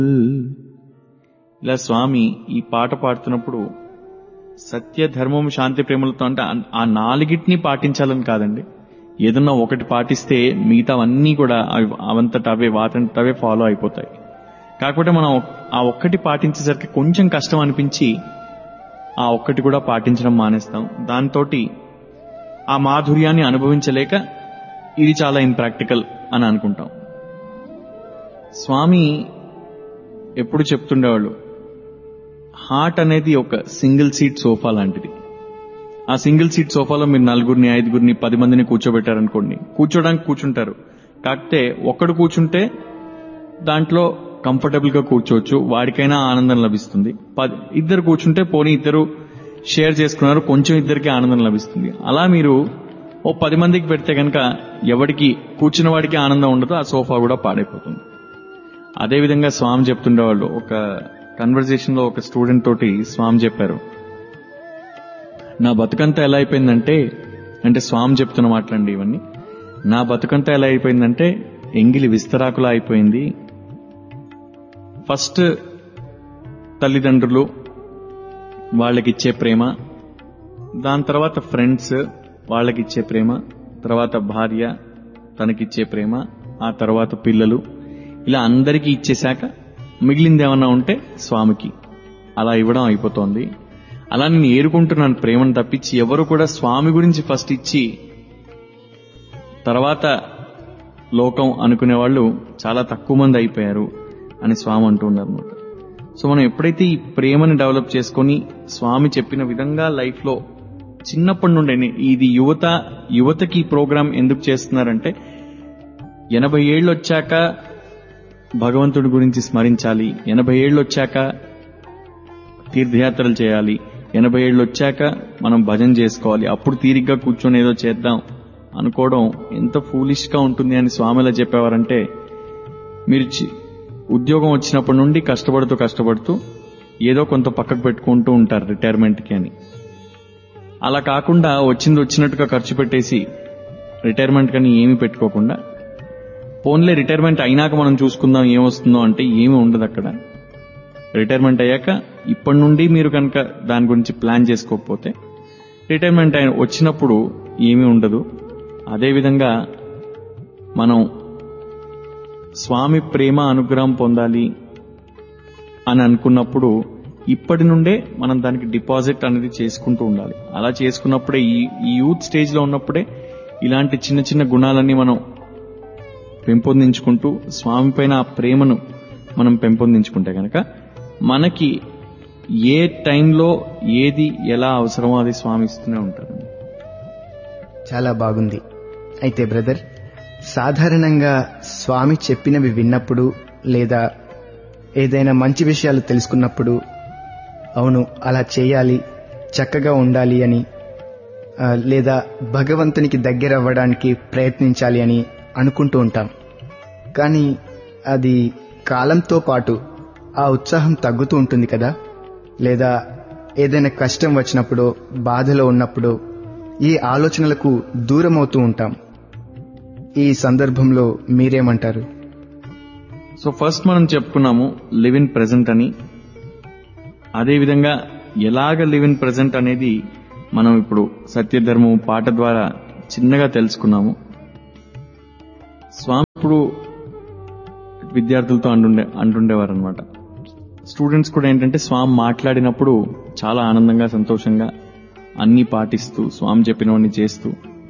ఇలా స్వామి ఈ పాట పాడుతున్నప్పుడు సత్య ధర్మం శాంతి ప్రేమలతో అంటే ఆ- ఆ నాలుగిటిని పాటించాలని కాదండి ఏదన్నా ఒకటి పాటిస్తే మిగతావన్నీ కూడా అవి- అవంతట అవే వాటంతట అవే ఫాలో అయిపోతాయి కాకపోతే మనం ఆ ఒక్కటి పాటించేసరికి కొంచెం కష్టం అనిపించి ఆ ఒక్కటి కూడా పాటించడం మానేస్తాం దాంతో ఆ మాధుర్యాన్ని అనుభవించలేక ఇది చాలా ఇంప్రాక్టికల్ అని అనుకుంటాం స్వామి ఎప్పుడు చెప్తుండేవాళ్ళు హార్ట్ అనేది ఒక సింగిల్ సీట్ సోఫా లాంటిది ఆ సింగిల్ సీట్ సోఫాలో మీరు నలుగురిని ఐదుగురిని పది మందిని కూర్చోబెట్టారనుకోండి కూర్చోడానికి కూర్చుంటారు కాకపోతే ఒక్కడు కూర్చుంటే దాంట్లో కంఫర్టబుల్ గా కూర్చోవచ్చు వాడికైనా ఆనందం లభిస్తుంది పది ఇద్దరు కూర్చుంటే పోనీ ఇద్దరు షేర్ చేసుకున్నారు కొంచెం ఇద్దరికి ఆనందం లభిస్తుంది అలా మీరు ఓ పది మందికి పెడితే కనుక ఎవడికి కూర్చున్న వాడికి ఆనందం ఉండదు ఆ సోఫా కూడా పాడైపోతుంది అదేవిధంగా స్వామి చెప్తుండేవాళ్ళు ఒక కన్వర్జేషన్ లో ఒక స్టూడెంట్ తోటి స్వామి చెప్పారు నా బతుకంతా ఎలా అయిపోయిందంటే అంటే స్వామి చెప్తున్న మాటలండి ఇవన్నీ నా బతుకంతా ఎలా అయిపోయిందంటే ఎంగిలి విస్తరాకులా అయిపోయింది ఫస్ట్ తల్లిదండ్రులు వాళ్ళకిచ్చే ప్రేమ దాని తర్వాత ఫ్రెండ్స్ వాళ్ళకిచ్చే ప్రేమ తర్వాత భార్య తనకిచ్చే ప్రేమ ఆ తర్వాత పిల్లలు ఇలా అందరికీ ఇచ్చేశాక మిగిలింది ఏమన్నా ఉంటే స్వామికి అలా ఇవ్వడం అయిపోతోంది అలా నేను ఏరుకుంటున్నాను ప్రేమను తప్పించి ఎవరు కూడా స్వామి గురించి ఫస్ట్ ఇచ్చి తర్వాత లోకం అనుకునే వాళ్ళు చాలా తక్కువ మంది అయిపోయారు అని స్వామి అంటూ ఉన్నారు అనమాట సో మనం ఎప్పుడైతే ఈ ప్రేమని డెవలప్ చేసుకొని స్వామి చెప్పిన విధంగా లైఫ్ లో చిన్నప్పటి నుండి ఇది యువత యువతకి ఈ ప్రోగ్రాం ఎందుకు చేస్తున్నారంటే ఎనభై ఏళ్ళు వచ్చాక భగవంతుడి గురించి స్మరించాలి ఎనభై ఏళ్ళు వచ్చాక తీర్థయాత్రలు చేయాలి ఎనభై ఏళ్ళు వచ్చాక మనం భజన చేసుకోవాలి అప్పుడు తీరిగ్గా కూర్చొని ఏదో చేద్దాం అనుకోవడం ఎంత ఫూలిష్ గా ఉంటుంది అని స్వామిలా చెప్పేవారంటే మీరు చి- ఉద్యోగం వచ్చినప్పటి నుండి కష్టపడుతూ కష్టపడుతూ ఏదో కొంత పక్కకు పెట్టుకుంటూ ఉంటారు రిటైర్మెంట్కి అని అలా కాకుండా వచ్చింది వచ్చినట్టుగా ఖర్చు పెట్టేసి రిటైర్మెంట్ కానీ ఏమీ పెట్టుకోకుండా పోన్లే రిటైర్మెంట్ అయినాక మనం చూసుకుందాం ఏమొస్తుందో అంటే ఏమీ ఉండదు అక్కడ రిటైర్మెంట్ అయ్యాక ఇప్పటి నుండి మీరు కనుక దాని గురించి ప్లాన్ చేసుకోకపోతే రిటైర్మెంట్ అయిన వచ్చినప్పుడు ఏమీ ఉండదు అదేవిధంగా మనం స్వామి ప్రేమ అనుగ్రహం పొందాలి అని అనుకున్నప్పుడు ఇప్పటి నుండే మనం దానికి డిపాజిట్ అనేది చేసుకుంటూ ఉండాలి అలా చేసుకున్నప్పుడే ఈ ఈ యూత్ స్టేజ్ లో ఉన్నప్పుడే ఇలాంటి చిన్న చిన్న గుణాలన్నీ మనం పెంపొందించుకుంటూ స్వామి పైన ఆ ప్రేమను మనం పెంపొందించుకుంటే కనుక మనకి ఏ టైంలో ఏది ఎలా అవసరమో అది స్వామి ఇస్తూనే ఉంటారు చాలా బాగుంది అయితే బ్రదర్ సాధారణంగా స్వామి చెప్పినవి విన్నప్పుడు లేదా ఏదైనా మంచి విషయాలు తెలుసుకున్నప్పుడు అవును అలా చేయాలి చక్కగా ఉండాలి అని ఆ, లేదా భగవంతునికి దగ్గర అవ్వడానికి ప్రయత్నించాలి అని అనుకుంటూ ఉంటాం కానీ అది కాలంతో పాటు ఆ ఉత్సాహం తగ్గుతూ ఉంటుంది కదా లేదా ఏదైనా కష్టం వచ్చినప్పుడు బాధలో ఉన్నప్పుడు ఈ ఆలోచనలకు దూరం అవుతూ ఉంటాం ఈ సందర్భంలో మీరేమంటారు సో ఫస్ట్ మనం చెప్పుకున్నాము లివ్ ఇన్ ప్రెజెంట్ అని అదేవిధంగా ఎలాగ లివ్ ఇన్ ప్రెజెంట్ అనేది మనం ఇప్పుడు సత్యధర్మం పాట ద్వారా చిన్నగా తెలుసుకున్నాము స్వామి ఇప్పుడు విద్యార్థులతో అంటుండే అంటుండేవారు అనమాట స్టూడెంట్స్ కూడా ఏంటంటే స్వామి మాట్లాడినప్పుడు చాలా ఆనందంగా సంతోషంగా అన్ని పాటిస్తూ స్వామి చెప్పినవన్నీ చేస్తూ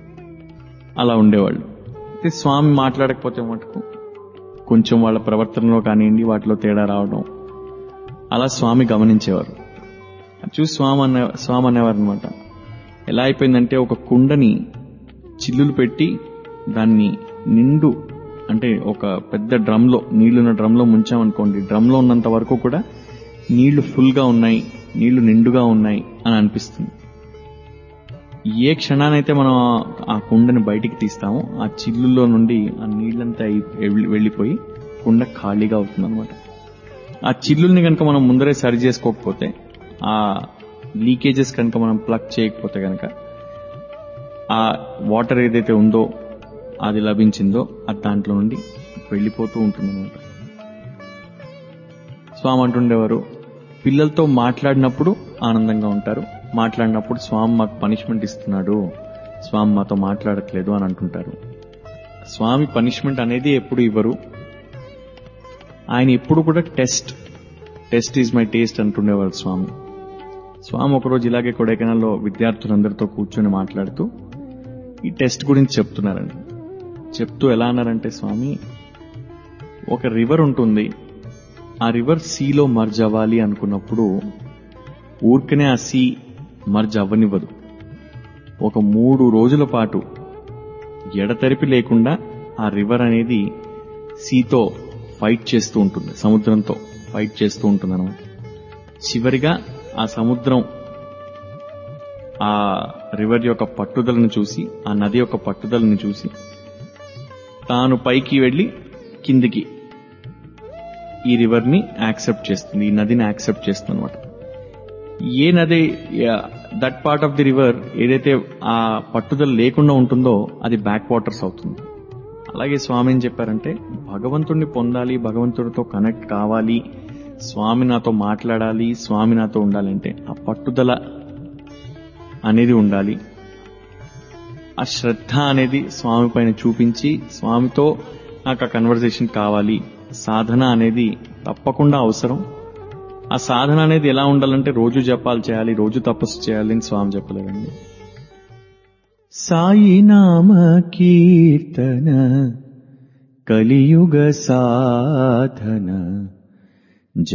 అలా ఉండేవాళ్ళు అయితే స్వామి మాట్లాడకపోతే మటుకు కొంచెం వాళ్ళ ప్రవర్తనలో కానివ్వండి వాటిలో తేడా రావడం అలా స్వామి గమనించేవారు అది చూసి స్వామి అనే స్వామి అనేవారు అనమాట ఎలా అయిపోయిందంటే ఒక కుండని చిల్లులు పెట్టి దాన్ని నిండు అంటే ఒక పెద్ద డ్రమ్లో నీళ్లున్న డ్రమ్లో ముంచామనుకోండి డ్రమ్లో ఉన్నంత వరకు కూడా నీళ్లు ఫుల్గా ఉన్నాయి నీళ్లు నిండుగా ఉన్నాయి అని అనిపిస్తుంది ఏ క్షణానైతే మనం ఆ- ఆ కుండని బయటికి తీస్తామో ఆ చిల్లుల్లో నుండి ఆ నీళ్ళంతా అయి- వెళ్ళి- వెళ్ళిపోయి కుండ ఖాళీగా అవుతుంది అనమాట ఆ చిల్లుల్ని కనుక మనం ముందరే సరి చేసుకోకపోతే ఆ లీకేజెస్ కనుక మనం ప్లగ్ చేయకపోతే కనుక ఆ వాటర్ ఏదైతే ఉందో అది లభించిందో అది దాంట్లో నుండి వెళ్ళిపోతూ ఉంటుంది అనమాట స్వామి అంటుండేవారు పిల్లలతో మాట్లాడినప్పుడు ఆనందంగా ఉంటారు మాట్లాడినప్పుడు స్వామి మాకు పనిష్మెంట్ ఇస్తున్నాడు స్వామి మాతో మాట్లాడట్లేదు అని అంటుంటారు స్వామి పనిష్మెంట్ అనేది ఎప్పుడు ఇవ్వరు ఆయన ఎప్పుడు కూడా test test is my taste అంటుండేవారు స్వామి స్వామి ఒకరోజు ఇలాగే కొడైకెనాల్లో విద్యార్థులందరితో కూర్చొని మాట్లాడుతూ ఈ టెస్ట్ గురించి చెప్తున్నారండి చెప్తూ ఎలా అన్నారంటే స్వామి ఒక రివర్ ఉంటుంది ఆ రివర్ సీలో మర్జ్ అవ్వాలి అనుకున్నప్పుడు ఊరికనే ఆ సీ మర్జ్ అవ్వనివ్వదు ఒక మూడు రోజుల పాటు ఎడతెరిపి లేకుండా ఆ రివర్ అనేది సీతో ఫైట్ చేస్తూ ఉంటుంది సముద్రంతో ఫైట్ చేస్తూ ఉంటుంది అనమాట చివరిగా ఆ సముద్రం ఆ రివర్ యొక్క పట్టుదలను చూసి ఆ నది యొక్క పట్టుదలను చూసి తాను పైకి వెళ్ళి కిందికి ఈ రివర్ ని యాక్సెప్ట్ చేస్తుంది ఈ నదిని యాక్సెప్ట్ చేస్తుంది అనమాట ఏ నది that part of the river ఏదైతే ఆ పట్టుదల లేకుండా ఉంటుందో అది బ్యాక్ వాటర్స్ అవుతుంది అలాగే స్వామి ఏం చెప్పారంటే భగవంతుడిని పొందాలి భగవంతుడితో కనెక్ట్ కావాలి స్వామి నాతో మాట్లాడాలి స్వామి నాతో ఉండాలంటే ఆ పట్టుదల అనేది ఉండాలి ఆ శ్రద్ధ అనేది స్వామి పైన చూపించి స్వామితో నాకు ఆ కన్వర్జేషన్ కావాలి సాధన అనేది తప్పకుండా అవసరం ఆ సాధన అనేది ఎలా ఉండాలంటే రోజు జపాలు చేయాలి రోజు తపస్సు చేయాలి అని స్వామి చెప్పలేదండి సాయి నామ కీర్తన కలియుగ సాధన